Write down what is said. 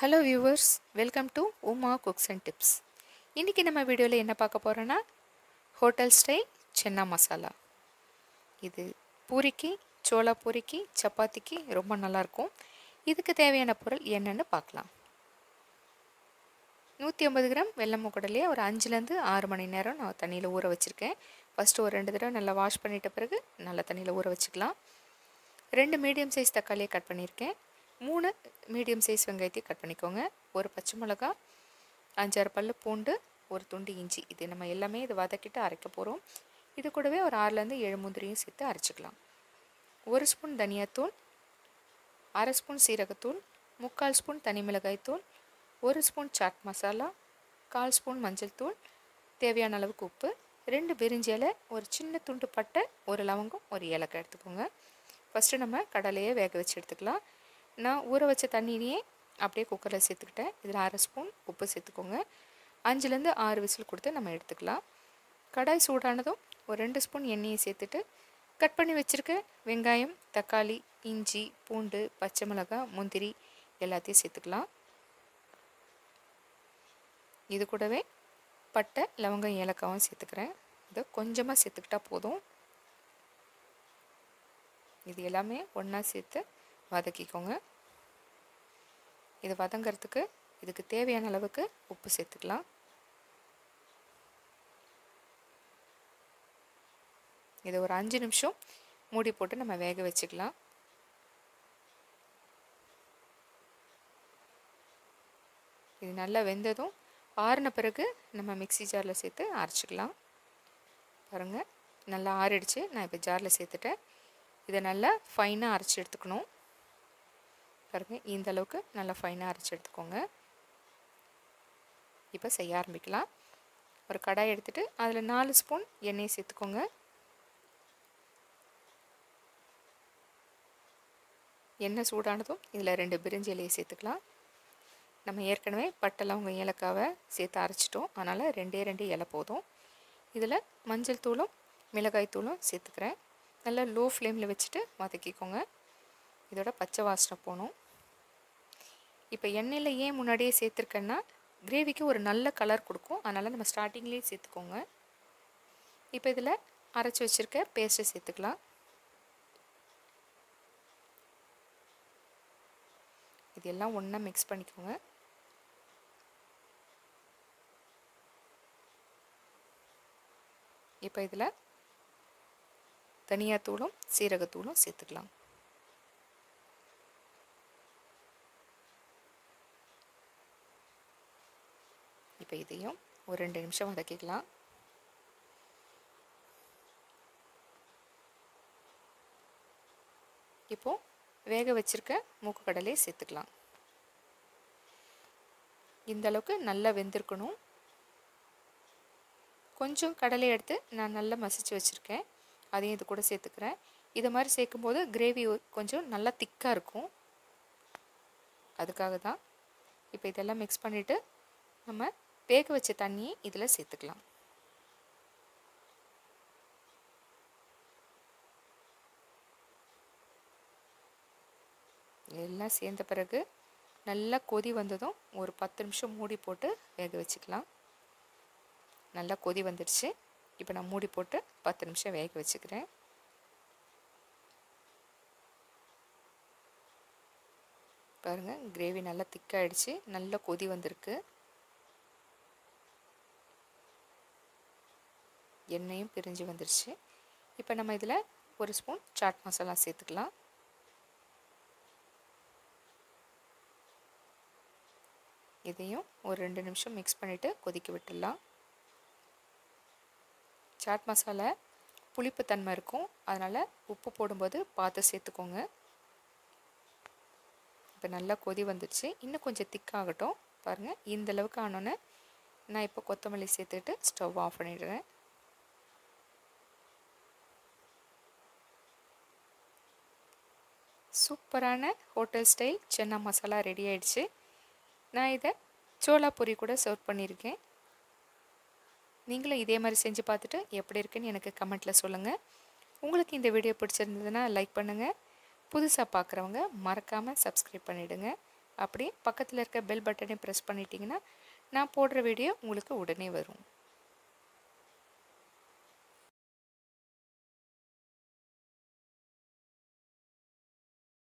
hello viewers welcome to Uma cooks and tips இன்றைக்கி நம்ம வீடியோவில் என்ன பார்க்க போகிறோன்னா ஹோட்டல் ஸ்டைல் சென்னா மசாலா இது பூரிக்கு சோளா பூரிக்கு சப்பாத்திக்கு ரொம்ப நல்லாயிருக்கும் இதுக்கு தேவையான பொருள் என்னென்னு பார்க்கலாம் நூற்றி ஐம்பது கிராம் வெள்ளை குடலையே ஒரு அஞ்சுலேருந்து ஆறு மணி நேரம் நான் தண்ணியில் ஊற வச்சுருக்கேன் ஃபஸ்ட்டு ஒரு ரெண்டு தடவை நல்லா வாஷ் பண்ணிட்ட பிறகு நல்லா தண்ணியில் ஊற வச்சுக்கலாம் ரெண்டு மீடியம் சைஸ் தக்காளியை கட் பண்ணியிருக்கேன் மூணு மீடியம் சைஸ் வெங்காயத்தையும் கட் பண்ணிக்கோங்க ஒரு பச்சை மிளகா அஞ்சாறு பல் பூண்டு ஒரு துண்டு இஞ்சி இது நம்ம எல்லாமே இது வதக்கிட்டு அரைக்க போகிறோம் இது கூடவே ஒரு ஆறுலேருந்து ஏழு முந்திரியும் சேர்த்து அரைச்சிக்கலாம் ஒரு ஸ்பூன் தனியாத்தூள் அரை ஸ்பூன் சீரகத்தூள் முக்கால் ஸ்பூன் தனி மிளகாய் தூள் ஒரு ஸ்பூன் சாட் மசாலா கால் ஸ்பூன் மஞ்சள் தூள் தேவையான அளவுக்கு உப்பு ரெண்டு பிரிஞ்சி இலை ஒரு சின்ன துண்டு பட்டை ஒரு லவங்கம் ஒரு ஏலக்காய் எடுத்துக்கோங்க ஃபஸ்ட்டு நம்ம கடலையை வேக வச்சு எடுத்துக்கலாம் நான் ஊற வச்ச தண்ணியிலேயே அப்படியே குக்கரில் சேர்த்துக்கிட்டேன் இதில் அரை ஸ்பூன் உப்பு சேர்த்துக்கோங்க அஞ்சுலேருந்து ஆறு விசில் கொடுத்து நம்ம எடுத்துக்கலாம் கடாய் சூடானதும் ஒரு ரெண்டு ஸ்பூன் எண்ணெயை சேர்த்துட்டு கட் பண்ணி வச்சுருக்க வெங்காயம் தக்காளி இஞ்சி பூண்டு பச்சை மிளகாய் முந்திரி எல்லாத்தையும் சேர்த்துக்கலாம் இது கூடவே பட்டை லவங்கம் ஏலக்காவும் சேர்த்துக்கிறேன் இதை கொஞ்சமாக சேர்த்துக்கிட்டா போதும் இது எல்லாமே ஒன்றா சேர்த்து வதக்கிக்கோங்க இது வதங்கிறதுக்கு இதுக்கு தேவையான அளவுக்கு உப்பு சேர்த்துக்கலாம் இதை ஒரு அஞ்சு நிமிஷம் மூடி போட்டு நம்ம வேக வச்சுக்கலாம் இது நல்லா வெந்ததும் ஆறின பிறகு நம்ம மிக்சி ஜாரில் சேர்த்து அரைச்சிக்கலாம் பாருங்கள் நல்லா ஆறிடுச்சு நான் இப்போ ஜாரில் சேர்த்துட்டேன் இதை நல்லா ஃபைனாக அரைச்சி எடுத்துக்கணும் பாருங்கள் இந்த அளவுக்கு நல்லா ஃபைனாக அரைச்சி எடுத்துக்கோங்க இப்போ செய்ய ஆரம்பிக்கலாம் ஒரு கடாய் எடுத்துகிட்டு அதில் நாலு ஸ்பூன் எண்ணெய் சேர்த்துக்கோங்க எண்ணெய் சூடானதும் இதில் ரெண்டு பிரிஞ்சி இலையை சேர்த்துக்கலாம் நம்ம ஏற்கனவே பட்டை லவங்க ஏலக்காவை சேர்த்து அரைச்சிட்டோம் அதனால் ரெண்டே ரெண்டு இலை போதும் இதில் மஞ்சள் தூளும் மிளகாய் தூளும் சேர்த்துக்கிறேன் நல்லா லோ ஃப்ளேமில் வச்சுட்டு வதக்கிக்கோங்க இதோட பச்சை வாசனை போகணும் இப்போ எண்ணெயில் ஏன் முன்னாடியே சேர்த்துருக்கேன்னா கிரேவிக்கு ஒரு நல்ல கலர் கொடுக்கும் அதனால் நம்ம ஸ்டார்டிங்லேயே சேர்த்துக்கோங்க இப்போ இதில் அரைச்சி வச்சுருக்க பேஸ்ட்டை சேர்த்துக்கலாம் இது எல்லாம் ஒன்றா மிக்ஸ் பண்ணிக்கோங்க இப்போ இதில் தனியாத்தூளும் சீரகத்தூளும் சேர்த்துக்கலாம் இப்போ இதையும் ஒரு ரெண்டு நிமிஷம் வதக்கிக்கலாம் இப்போது வேக வச்சுருக்க மூக்கு கடலையை சேர்த்துக்கலாம் இந்த அளவுக்கு நல்லா வெந்திருக்கணும் கொஞ்சம் கடலை எடுத்து நான் நல்லா மசிச்சு வச்சுருக்கேன் அதையும் இது கூட சேர்த்துக்கிறேன் இதை மாதிரி சேர்க்கும்போது கிரேவி கொஞ்சம் நல்லா திக்காக இருக்கும் அதுக்காக தான் இப்போ இதெல்லாம் மிக்ஸ் பண்ணிவிட்டு நம்ம வேக வச்ச தண்ணியை இதில் சேர்த்துக்கலாம் எல்லாம் சேர்ந்த பிறகு நல்லா கொதி வந்ததும் ஒரு பத்து நிமிஷம் மூடி போட்டு வேக வச்சுக்கலாம் நல்லா கொதி வந்துடுச்சு இப்போ நான் மூடி போட்டு பத்து நிமிஷம் வேக வச்சுக்கிறேன் பாருங்கள் கிரேவி நல்லா திக்காயிடுச்சு நல்லா கொதி வந்திருக்கு எண்ணெயும் பிரிஞ்சு வந்துடுச்சு இப்போ நம்ம இதில் ஒரு ஸ்பூன் சாட் மசாலா சேர்த்துக்கலாம் இதையும் ஒரு ரெண்டு நிமிஷம் மிக்ஸ் பண்ணிவிட்டு கொதிக்க விட்டுடலாம் சாட் மசாலா புளிப்பு தன்மை இருக்கும் அதனால் உப்பு போடும்போது பார்த்து சேர்த்துக்கோங்க இப்போ நல்லா கொதி வந்துடுச்சு இன்னும் கொஞ்சம் திக்காகட்டும் பாருங்கள் இந்த அளவுக்கு ஆனோன்னே நான் இப்போ கொத்தமல்லி சேர்த்துட்டு ஸ்டவ் ஆஃப் பண்ணிடுறேன் சூப்பரான hotel style chana masala ready ஆயிடுச்சு நான் இதை சோளா பொரி கூட சர்வ் பண்ணியிருக்கேன் நீங்களும் இதே மாதிரி செஞ்சு பார்த்துட்டு எப்படி இருக்குன்னு எனக்கு கமெண்ட்டில் சொல்லுங்கள் உங்களுக்கு இந்த வீடியோ பிடிச்சிருந்ததுன்னா லைக் பண்ணுங்கள் புதுசாக பார்க்குறவங்க மறக்காமல் சப்ஸ்கிரைப் பண்ணிவிடுங்க அப்படியே பக்கத்தில் இருக்க பெல் பட்டனை ப்ரெஸ் பண்ணிட்டீங்கன்னா நான் போடுற வீடியோ உங்களுக்கு உடனே வரும்